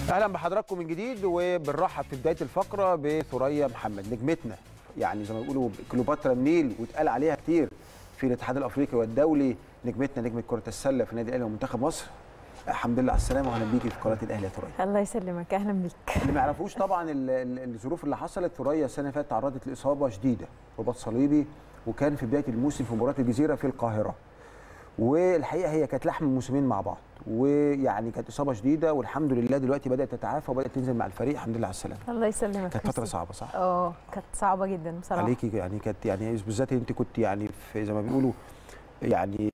اهلا بحضراتكم من جديد وبنرحب في بدايه الفقره بثريا محمد نجمتنا يعني زي ما بيقولوا كليوباترا النيل واتقال عليها كتير في الاتحاد الافريقي والدولي نجمتنا نجمه كره السله في النادي الاهلي ومنتخب مصر الحمد لله على السلامه واهلا بيكي في قناه الاهلي يا ثريا الله يسلمك اهلا بيك اللي ما يعرفوش طبعا ال- ال- الظروف اللي حصلت ثريا السنه اللي فاتت تعرضت لاصابه شديده رباط صليبي وكان في بدايه الموسم في مباراه الجزيره في القاهره والحقيقه هي كانت لحم الموسمين مع بعض ويعني كانت اصابه شديده والحمد لله دلوقتي بدات تتعافى وبدات تنزل مع الفريق الحمد لله على السلامه الله يسلمك كانت فتره ميرسي. صعبه صح اه كانت صعبه جدا بصراحه عليكي يعني كانت يعني بالذات انت كنت يعني في زي ما بيقولوا يعني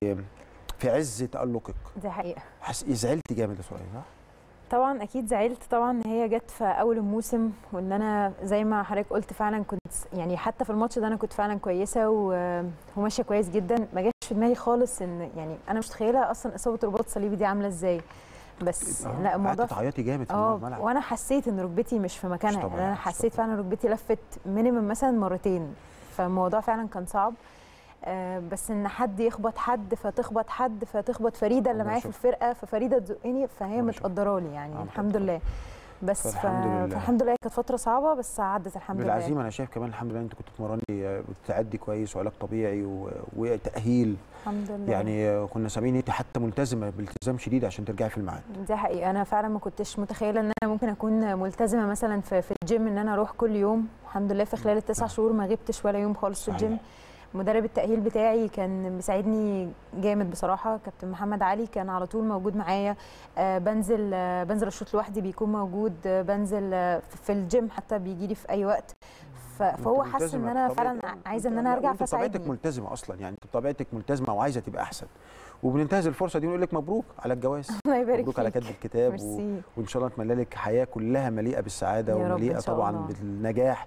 في عز تالقك دي حقيقه حس... زعلتي جامد يا سوريا صح طبعا اكيد زعلت طبعا ان هي جت في اول الموسم وان انا زي ما حضرتك قلت فعلا كنت يعني حتى في الماتش ده انا كنت فعلا كويسه و- وماشيه كويس جدا ما جاش في دماغي خالص ان يعني انا مش متخيله اصلا اصابه رباط صليبي دي عامله ازاي بس آه، لا الموضوع قعدتي تعيطي جامد في اه الملعب وانا حسيت ان ركبتي مش في مكانها مش يعني طبيعي، انا مش حسيت طبيعي. فعلا ركبتي لفت مينيمم مثلا مرتين فالموضوع فعلا كان صعب آه، بس ان حد يخبط حد فتخبط حد فتخبط فريده اللي الله معايا في يشوفها. الفرقه ففريده تزقني فهي الله يشوفها. متقدره لي يعني آه، الحمد متقدرة. لله بس ف... فالحمد لله. فالحمد لله كانت فتره صعبه بس عدت الحمد لله بالعزيمه انا شايف كمان الحمد لله انت كنت بتمرني بتعدي كويس وعلاج طبيعي و... وتاهيل الحمد لله يعني كنا سامعين انت حتى ملتزمه بالتزام شديد عشان ترجعي في الميعاد دي حقيقة أنا فعلا ما كنتش متخيلة إن أنا ممكن أكون ملتزمة مثلا في, في الجيم إن أنا أروح كل يوم الحمد لله في خلال التسع شهور ما غبتش ولا يوم خالص في صحيح. الجيم مدرب التأهيل بتاعي كان بيساعدني جامد بصراحة كابتن محمد علي كان على طول موجود معايا آه بنزل آه بنزل الشوط لوحدي بيكون موجود آه بنزل آه في الجيم حتى بيجي لي في أي وقت ف- فهو أنت حس ملتزمة إن أنا بطبيعتك- فعلا عايزة إن أنا أرجع وأنت بطبيعتك فساعدني ملتزمه اصلا يعني انت بطبيعتك ملتزمه وعايزه تبقى احسن وبننتهز الفرصه دي ونقول لك مبروك على الجواز الله يبارك مبروك على فيك كتب الكتاب و... ميرسي وان شاء الله اتمنى لك حياه كلها مليئه بالسعاده يا رب إن ومليئه شاء طبعا الله. بالنجاح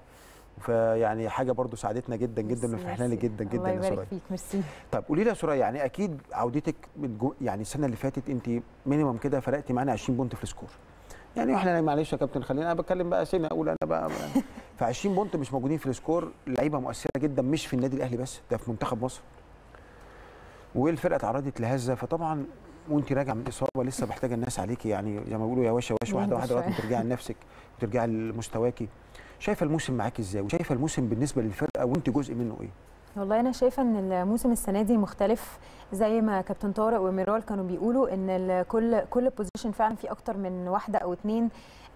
فيعني حاجه برضو ساعدتنا جدا جدا ميرسي، وفرحنا لك ميرسي. جدا جدا الله يا يبارك سوريا فيك ميرسي طب قولي لي يا سوريا يعني اكيد عودتك من جو يعني السنه اللي فاتت انت مينيمم كده فرقتي معانا 20 بونت في السكور يعني احنا معلش يا كابتن خلينا انا بتكلم بقى سنه اقول انا بقى ف 20 بونت مش موجودين في السكور لعيبه مؤثره جدا مش في النادي الاهلي بس ده في منتخب مصر والفرقه تعرضت لهزه فطبعا وانت راجعه من اصابه لسه محتاجه الناس عليكي يعني زي ما بيقولوا يا وش يا وش واحده نهدى واحده لغايه ما شوية. ترجعي لنفسك وترجعي لمستواكي شايفه الموسم معاكي ازاي وشايفه الموسم بالنسبه للفرقه وانت جزء منه ايه والله انا شايفه ان الموسم السنه دي مختلف زي ما كابتن طارق وميرال كانوا بيقولوا ان ال- كل كل بوزيشن فعلا في اكتر من واحده او اتنين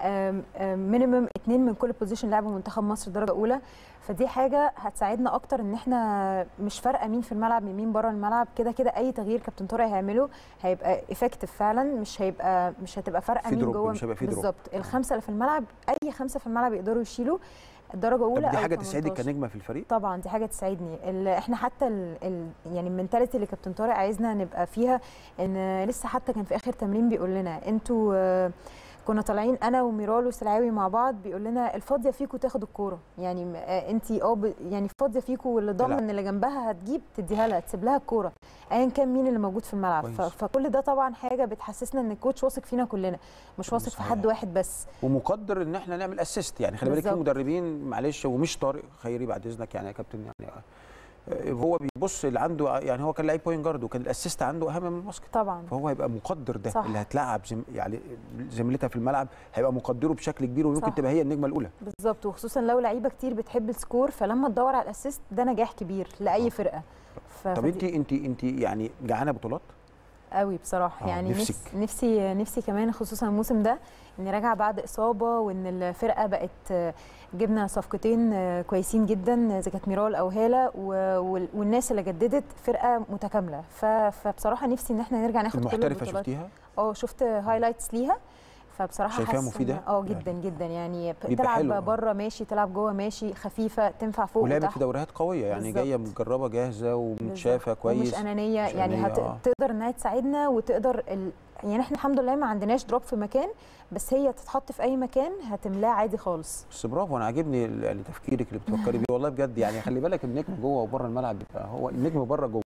مينيمم اتنين من كل بوزيشن لعبوا منتخب مصر درجه اولى فدي حاجه هتساعدنا اكتر ان احنا مش فارقه مين في الملعب من مين بره الملعب كده كده اي تغيير كابتن طارق هيعمله هيبقى افكتيف فعلا مش هيبقى مش هتبقى فارقه في مين دروب، جوه مش هيبقى في دروب. بالظبط الخمسه اللي في الملعب اي خمسه في الملعب يقدروا يشيلوا الدرجه طب اولى دي أو حاجه تسعدك 18. كنجمه في الفريق طبعا دي حاجه تساعدني ال- احنا حتى ال ال يعني المنتاليتي اللي كابتن طارق عايزنا نبقى فيها ان لسه حتى كان في اخر تمرين بيقول لنا انتوا آه، كنا طالعين انا وميرال وسلعاوي مع بعض بيقول لنا الفاضيه فيكم تاخد الكوره يعني انت اه ب- يعني فاضيه فيكم واللي ضامن تلعب. ان اللي جنبها هتجيب تديها لها تسيب لها الكوره ايا كان مين اللي موجود في الملعب ف- كويس. فكل ده طبعا حاجه بتحسسنا ان الكوتش واثق فينا كلنا مش واثق في صحيح. حد واحد بس ومقدر ان احنا نعمل اسيست يعني خلي بالك في بالظبط. مدربين معلش ومش طارق خيري بعد اذنك يعني يا كابتن يعني آه، هو بيبص اللي عنده يعني هو كان لعيب بوينت جارد وكان الاسيست عنده اهم من الباسكت طبعا فهو هيبقى مقدر ده صح. اللي هتلعب زم يعني زميلتها في الملعب هيبقى مقدره بشكل كبير ويمكن صح. تبقى هي النجمه الاولى بالظبط وخصوصا لو لعيبه كتير بتحب السكور فلما تدور على الاسيست ده نجاح كبير لاي آه. فرقه ف... طب انت فدي- انت انت يعني جعانه بطولات قوي بصراحه آه، يعني نفسك. نفسي نفسي نفسي كمان خصوصا الموسم ده اني راجعه بعد اصابه وان الفرقه بقت آه، جبنا صفقتين آه، كويسين جدا اذا كانت ميرال او هاله و- وال- والناس اللي جددت فرقه متكامله ف... فبصراحه نفسي ان احنا نرجع ناخد كل المحترفه البطولات شفتيها اه شفت هايلايتس ليها فبصراحه شايفاها حاسة إن- مفيدة؟ اه جدا جدا يعني بيبقى حلو، آه. تلعب بره ماشي تلعب جوه ماشي خفيفه تنفع فوق ولعبت وتحت في دوريات قويه يعني بالظبط. جايه متجربه جاهزه ومتشافه بالظبط. كويس ومش انانيه مش يعني أنانية، هت... آه. تقدر انها تساعدنا وتقدر ال... يعني احنا الحمد لله ما عندناش دروب في مكان بس هي تتحط في اي مكان هتملاه عادي خالص بس برافو انا عاجبني ال- يعني تفكيرك اللي بتفكري بيه والله بجد يعني خلي بالك النجم جوه وبره الملعب بيبقى هو النجم بره جوه